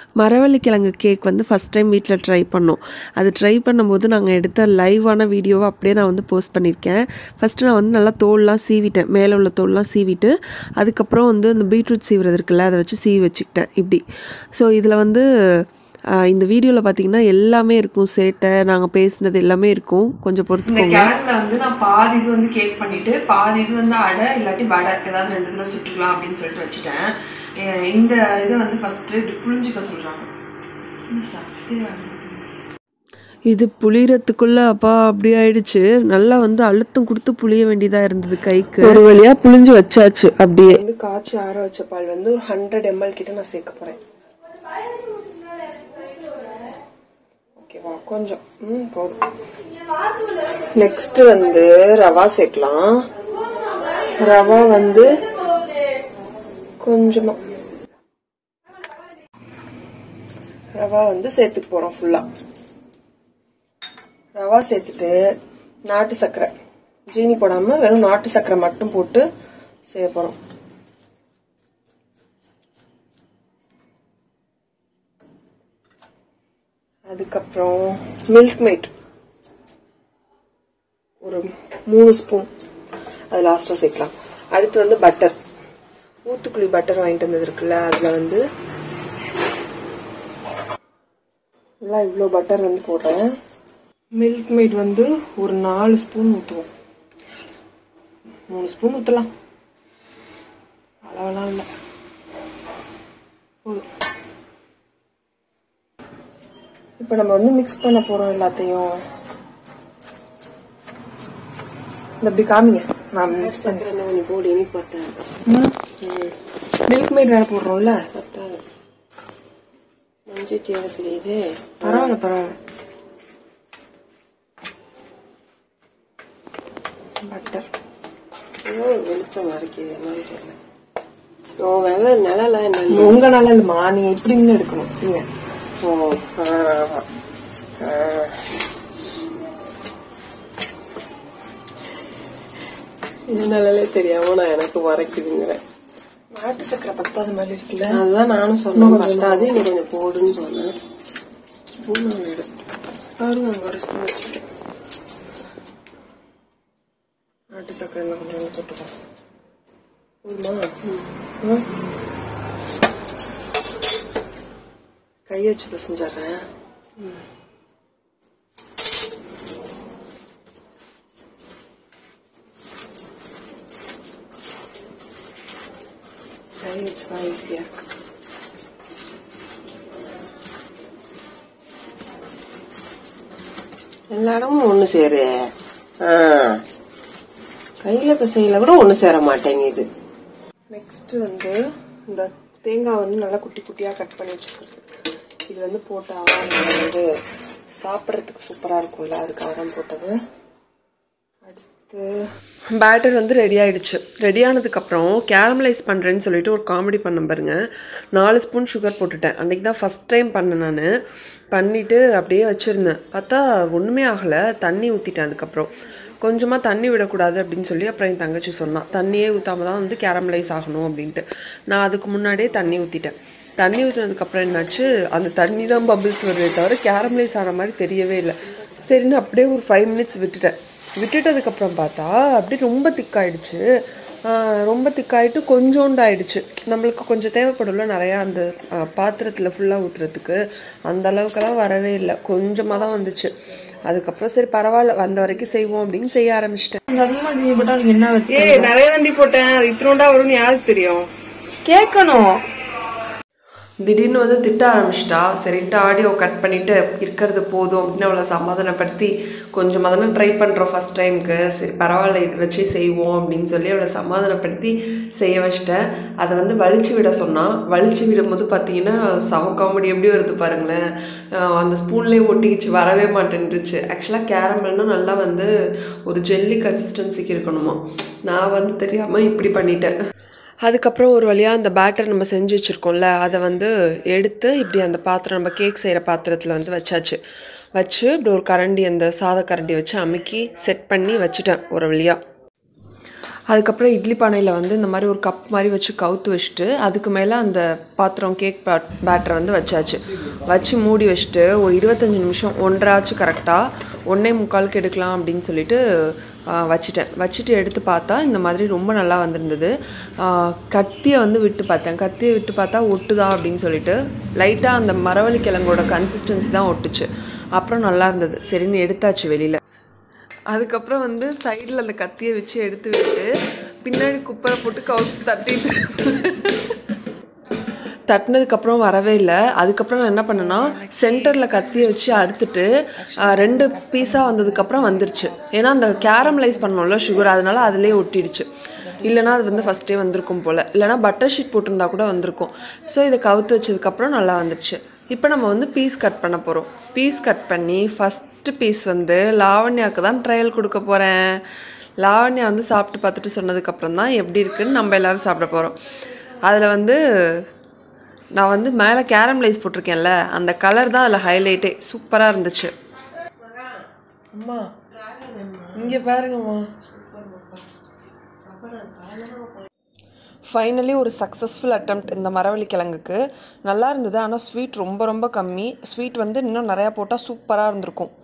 மரவள்ளிக்கிழங்கு cake வந்து first time வீட்டில் try பண்ணோம் அது ட்ரை பண்ணும்போது நாங்கள் எடுத்த லைவான வீடியோவை அப்படியே நான் வந்து போஸ்ட் பண்ணியிருக்கேன் ஃபஸ்ட்டு நான் வந்து நல்லா தோல்லாம் சீவிட்டேன் மேலே உள்ள தோல்லாம் சீவிட்டு அதுக்கப்புறம் வந்து இந்த பீட்ரூட் சீவுறது இருக்குல்ல அதை வச்சு சீவி வச்சுக்கிட்டேன் இப்படி ஸோ இதில் வந்து ஆஹ், இந்த வீடியோவில் பார்த்தீங்கன்னா எல்லாமே இருக்கும் சேட்டை நாங்கள் பேசினது எல்லாமே இருக்கும் கொஞ்சம் இந்த பொறுத்துக்கோங்க கிழங்குல வந்து நான் பாதி இது வந்து கேக் பண்ணிட்டு பாதி இது வந்து அடை இல்லாட்டி வடை ஏதாவது ரெண்டு இதில் சுட்டுக்கலாம் அப்படின்னு சொல்லிட்டு வச்சுட்டேன் அஹ் இந்த இதை வந்து ஃபர்ஸ்ட் இப்படி புழிஞ்சுக்க சொல்றாங்க இது சத்தியா இது புளியறதுக்குள்ள அப்பா அப்படி ஆயிடுச்சு நல்லா வந்து அழுத்தம் கொடுத்து புளிய வேண்டியதா இருந்தது கைக்கு ஒரு வழியா புளிஞ்சு வச்சாச்சு அப்படியே வந்து காய்ச்சி ஆற வச்ச பால் வந்து ஒரு ஹண்ட்ரட் எம்எல் கிட்ட நான் சேர்க்க போறேன் ஓகேவா கொஞ்சம் ம் போதும் நெக்ஸ்ட் வந்து ரவா சேர்க்கலாம் ரவா வந்து கொஞ்சமா ரவா வந்து சேர்த்துக்க போறோம் ஃபுல்லா ரவா சேர்த்துட்டு நாட்டு சர்க்கரை ஜீனி போடாம வெறும் நாட்டு சர்க்கரை மட்டும் போட்டு செய்ய போறோம் அதுக்கப்புறம் மில்க் மேட் ஒரு மூணு ஸ்பூன் அது லாஸ்டா சேர்க்கலாம் அடுத்து வந்து பட்டர் ஊத்துக்குழி பட்டர் வாங்கிட்டு வந்தது இருக்குல்ல அதுல வந்து எல்லாம் இவ்வளோ பட்டர் வந்து போடுறேன் மில்க் மேட் வந்து ஒரு நாலு ஸ்பூன் ஊற்றுவோம் மூணு ஸ்பூன் ஊற்றலாம் அளவெல்லாம் இல்லை போதும் இப்போ நம்ம வந்து மிக்ஸ் பண்ண போறோம் எல்லாத்தையும் இந்த இப்படி காமிங்க நான் மிக்ஸ் பண்ணுறேன் கொஞ்சம் போடு இனி பார்த்தேன் மில்க் மேட் வேற போடுறோம்ல பத்தாது மஞ்சள் தேவை தெரியுது பரவாயில்ல பரவாயில்ல பட்டர் ஏதோ வெளிச்சம் மறைக்குது மாதிரி தெரியல ஓ வெள்ள நிழல உங்க நிழல் இல்லம்மா நீங்க இப்படி நின்னு எடுக்கணும் நீங்க ஓ ஆ, ஆமா. ஆ. இந்த நிழலே தெரியாம நான் எனக்கு மறைக்குதுங்கிறேன் நாட்டு சக்கரை பத்தாவது மாதிரி இருக்குல்ல அதுதான் நானும் சொன்னேன் பத்தாது இன்னும் கொஞ்சம் போடுன்னு சொன்னேன் ஸ்பூன் எடு பாருங்க அங்க ஒரு ஸ்பூன் வச்சுருக்கேன் நாட்டு சக்கரை எல்லாம் கொஞ்சம் கொஞ்சம் போட்டுக்கோ போதுமா ஆ? கை வச்சு பிசைஞ்சிடுறேன் கை வச்சு தான் ஈஸியா இருக்கு எல்லா இடமும் ஒண்ணு சேரு ஆ. கையில பிசையில கூட ஒண்ணு சேர மாட்டேங்குது நெக்ஸ்ட் வந்து இந்த தேங்காய் வந்து நல்லா குட்டி குட்டியா கட் பண்ணி வச்சுக்கிறது இது வந்து போட்டா வந்து சாப்பிட்றதுக்கு சூப்பரா இருக்கும்ல அதுக்காக தான் போட்டது அடுத்து பேட்டர் வந்து ரெடி ஆயிடுச்சு ரெடி ஆனதுக்கப்புறம் கேரமலைஸ் பண்ணுறேன்னு சொல்லிட்டு ஒரு காமெடி பண்ண பாருங்க நாலு ஸ்பூன் சுகர் போட்டுட்டேன் அன்றைக்கி தான் ஃபஸ்ட் டைம் பண்ணேன் நான் பண்ணிவிட்டு அப்படியே வச்சுருந்தேன் பார்த்தா ஒன்றுமே ஆகலை தண்ணி ஊற்றிட்டேன் அதுக்கப்புறம் கொஞ்சமாக தண்ணி விடக்கூடாது அப்படின்னு சொல்லி அப்புறம் என் தங்கச்சி சொன்னான் தண்ணியே ஊற்றாம தான் வந்து கேரமலைஸ் ஆகணும் அப்படின்ட்டு நான் அதுக்கு முன்னாடியே தண்ணி ஊற்றிட்டேன் தண்ணி ஊற்றினதுக்கப்புறம் என்னாச்சு அந்த தண்ணி தான் பபிள்ஸ் வருதே தவிர கேரமலைஸ் ஆன மாதிரி தெரியவே இல்லை சரின்னு அப்படியே ஒரு ஃபைவ் மினிட்ஸ் விட்டுட்டேன் விட்டுட்டதுக்கப்புறம் பார்த்தா அப்படியே ரொம்ப திக்காயிடுச்சு ஆஹ் ரொம்ப திக்காயிட்டு கொஞ்சோண்டு ஆயிடுச்சு நம்மளுக்கு கொஞ்சம் தேவைப்படும்ல நிறையா அந்த பாத்திரத்தில் ஃபுல்லாக ஊற்றுறதுக்கு அந்த அளவுக்கெல்லாம் வரவே இல்லை கொஞ்சமாக தான் வந்துச்சு அதுக்கப்புறம் சரி பரவாயில்ல வந்த வரைக்கும் செய்வோம் அப்படின்னு செய்ய ஆரம்பிச்சிட்டேன் அதிகமா தீனி போட்டா நீங்க என்ன ஏய் நிறைய தண்டி போட்டேன் அது இத்தினோண்டா வரும்னு யாருக்கு தெரியும் கேட்கணும் திடீர்னு வந்து திட்ட ஆரம்பிச்சிட்டா சரின்ட்டு ஆடியோ கட் பண்ணிவிட்டு இருக்கிறது போதும் அப்படின்னு அவளை சமாதானப்படுத்தி கொஞ்சமாக தானே ட்ரை பண்ணுறோம் ஃபஸ்ட் டைமுக்கு சரி பரவாயில்ல இது வச்சு செய்வோம் அப்படின்னு சொல்லி அவளை சமாதானப்படுத்தி செய்ய வச்சிட்டேன் அதை வந்து வலிச்சு விட சொன்னான் வலிச்சு விடும்போது பார்த்தீங்கன்னா சம காமெடி எப்படி வருது பாருங்களேன் அஹ் அந்த ஸ்பூன்லேயே ஒட்டிக்கிச்சு வரவே மாட்டேன்ருச்சு ஆக்சுவலாக கேரமல்னா நல்லா வந்து ஒரு ஜெல்லி கன்சிஸ்டன்சிக்கு இருக்கணுமா நான் வந்து தெரியாமல் இப்படி பண்ணிட்டேன் அதுக்கப்புறம் ஒரு வழியாக அந்த பேட்டர் நம்ம செஞ்சு வச்சுருக்கோம்ல அதை வந்து எடுத்து இப்படி அந்த பாத்திரம் நம்ம கேக் செய்கிற பாத்திரத்தில் வந்து வச்சாச்சு வச்சு இப்படி ஒரு கரண்டி அந்த சாத கரண்டி வச்சு அமுக்கி செட் பண்ணி வச்சுட்டேன் ஒரு வழியாக அதுக்கப்புறம் இட்லி பானையில் வந்து இந்த மாதிரி ஒரு கப் மாதிரி வச்சு கவுத்து வச்சுட்டு அதுக்கு மேலே அந்த பாத்திரம் கேக் பேட்டரை வந்து வச்சாச்சு வச்சு மூடி வச்சுட்டு ஒரு இருபத்தஞ்சி நிமிஷம் ஒன்றரை கரெக்டாக ஒன்றே முக்காலுக்கு எடுக்கலாம் அப்படின்னு சொல்லிட்டு ஆ, வச்சிட்டேன் வச்சுட்டு எடுத்து பார்த்தா இந்த மாதிரி ரொம்ப நல்லா வந்திருந்தது ஆ, கத்தியை வந்து விட்டு பார்த்தேன் கத்தியை விட்டு பார்த்தா ஒட்டுதா அப்படின்னு சொல்லிட்டு லைட்டாக அந்த மரவள்ளி கிழங்கோட கன்சிஸ்டன்சி தான் ஒட்டுச்சு அப்புறம் நல்லா இருந்தது சரின்னு எடுத்தாச்சு வெளியில் அதுக்கப்புறம் வந்து சைடில் அந்த கத்தியை வச்சு எடுத்து விட்டு பின்னாடி குப்பரை போட்டு கவுத்து தட்டிட்டு தட்டினதுக்கப்புறம் வரவே இல்லை அதுக்கப்புறம் நான் என்ன பண்ணேன்னா சென்டரில் கத்தியை வச்சு அறுத்துட்டு ஆ, ரெண்டு பீஸாக வந்ததுக்கப்புறம் வந்துருச்சு ஏன்னா அந்த கேரமலைஸ் பண்ணோம்ல சுகர் அதனால அதிலே ஒட்டிடுச்சு இல்லைனா அது வந்து ஃபஸ்ட்டே வந்திருக்கும் போல் இல்லைனா பட்டர் ஷீட் போட்டிருந்தா கூட வந்திருக்கும் ஸோ இதை கவுத்து வச்சதுக்கப்புறம் நல்லா வந்துருச்சு இப்போ நம்ம வந்து பீஸ் கட் பண்ண போகிறோம் பீஸ் கட் பண்ணி ஃபஸ்ட்டு பீஸ் வந்து லாவண்யாவுக்கு தான் ட்ரையல் கொடுக்க போகிறேன் லாவண்யா வந்து சாப்பிட்டு பார்த்துட்டு சொன்னதுக்கப்புறம் தான் எப்படி இருக்குன்னு நம்ம எல்லாரும் சாப்பிட போகிறோம் அதில் வந்து நான் வந்து மேலே கேரமலைஸ் போட்டிருக்கேன்ல அந்த கலர் தான் அதில் ஹைலைட்டே சூப்பராக இருந்துச்சு அம்மா இங்கே பாருங்கம்மா ஃபைனலி ஒரு சக்ஸஸ்ஃபுல் அட்டம்ப்ட் இந்த மரவள்ளி கிழங்குக்கு நல்லா இருந்தது ஆனால் ஸ்வீட் ரொம்ப ரொம்ப கம்மி ஸ்வீட் வந்து இன்னும் நிறையா போட்டால் சூப்பராக இருந்திருக்கும்